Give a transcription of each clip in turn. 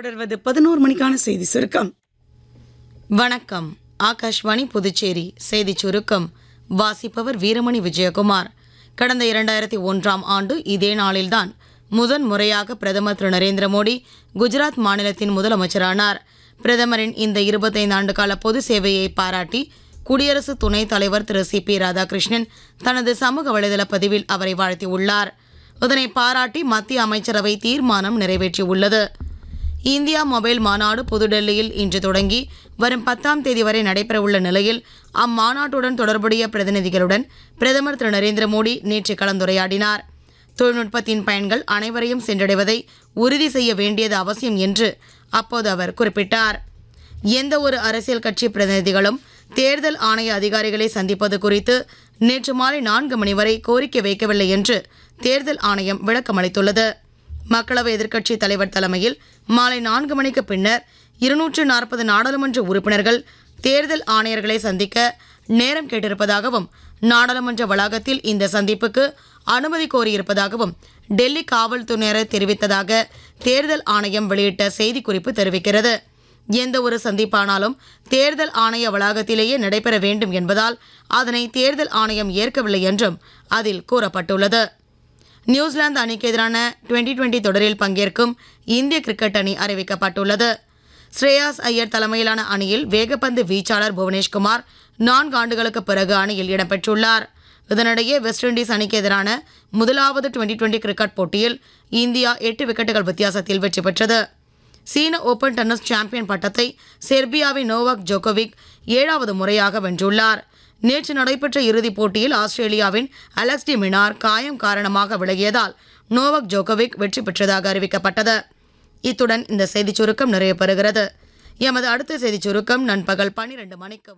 தொடர்வது பதினோரு மணிக்கான செய்தி சுருக்கம் வணக்கம் ஆகாஷ்வாணி புதுச்சேரி செய்திச் சுருக்கம் வாசிப்பவர் வீரமணி விஜயகுமார் கடந்த இரண்டாயிரத்தி ஒன்றாம் ஆண்டு இதே நாளில்தான் முதன் முறையாக பிரதமர் திரு நரேந்திர மோடி குஜராத் மாநிலத்தின் முதலமைச்சரானார் பிரதமரின் இந்த இருபத்தைந்து ஆண்டு கால பொது சேவையை பாராட்டி குடியரசு துணைத் தலைவர் திரு சி பி ராதாகிருஷ்ணன் தனது சமூக வலைதள பதிவில் அவரை வாழ்த்தியுள்ளார் இதனை பாராட்டி மத்திய அமைச்சரவை தீர்மானம் நிறைவேற்றியுள்ளது இந்தியா மொபைல் மாநாடு புதுடெல்லியில் இன்று தொடங்கி வரும் பத்தாம் தேதி வரை நடைபெறவுள்ள நிலையில் அம்மாநாட்டுடன் தொடர்புடைய பிரதிநிதிகளுடன் பிரதமர் திரு நரேந்திர மோடி நேற்று கலந்துரையாடினார் தொழில்நுட்பத்தின் பயன்கள் அனைவரையும் சென்றடைவதை உறுதி செய்ய வேண்டியது அவசியம் என்று அப்போது அவர் குறிப்பிட்டார் எந்த ஒரு அரசியல் கட்சி பிரதிநிதிகளும் தேர்தல் ஆணைய அதிகாரிகளை சந்திப்பது குறித்து நேற்று மாலை நான்கு மணி வரை கோரிக்கை வைக்கவில்லை என்று தேர்தல் ஆணையம் விளக்கமளித்துள்ளது மக்களவை எதிர்க்கட்சி தலைவர் தலைமையில் மாலை நான்கு மணிக்கு பின்னர் இருநூற்று நாற்பது நாடாளுமன்ற உறுப்பினர்கள் தேர்தல் ஆணையர்களை சந்திக்க நேரம் கேட்டிருப்பதாகவும் நாடாளுமன்ற வளாகத்தில் இந்த சந்திப்புக்கு அனுமதி கோரியிருப்பதாகவும் டெல்லி காவல்துறையினர் தெரிவித்ததாக தேர்தல் ஆணையம் வெளியிட்ட செய்திக்குறிப்பு தெரிவிக்கிறது எந்த ஒரு சந்திப்பானாலும் தேர்தல் ஆணைய வளாகத்திலேயே நடைபெற வேண்டும் என்பதால் அதனை தேர்தல் ஆணையம் ஏற்கவில்லை என்றும் அதில் கூறப்பட்டுள்ளது நியூசிலாந்து அணிக்கு எதிரான டுவெண்டி டுவெண்டி தொடரில் பங்கேற்கும் இந்திய கிரிக்கெட் அணி அறிவிக்கப்பட்டுள்ளது ஸ்ரேயாஸ் ஐயர் தலைமையிலான அணியில் வேகப்பந்து வீச்சாளர் புவனேஷ்குமார் நான்கு ஆண்டுகளுக்கு பிறகு அணியில் இடம்பெற்றுள்ளார் இதனிடையே வெஸ்ட் இண்டீஸ் அணிக்கு எதிரான முதலாவது டுவெண்டி டுவெண்டி கிரிக்கெட் போட்டியில் இந்தியா எட்டு விக்கெட்டுகள் வித்தியாசத்தில் வெற்றி பெற்றது சீன ஓபன் டென்னிஸ் சாம்பியன் பட்டத்தை செர்பியாவின் நோவாக் ஜோகோவிக் ஏழாவது முறையாக வென்றுள்ளார் நேற்று நடைபெற்ற இறுதிப் போட்டியில் ஆஸ்திரேலியாவின் அலெக்ஸ் டி மினார் காயம் காரணமாக விலகியதால் நோவாக் ஜோகோவிக் வெற்றி பெற்றதாக அறிவிக்கப்பட்டது இத்துடன் இந்த செய்திச் சுருக்கம் நிறைவு பெறுகிறது எமது அடுத்த செய்திச் சுருக்கம் நண்பகல் பன்னிரண்டு மணிக்கு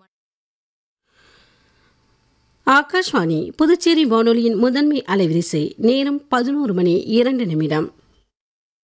ஆகாஷ்வாணி புதுச்சேரி வானொலியின் முதன்மை அலைவரிசை நேரம் பதினோரு மணி இரண்டு நிமிடம்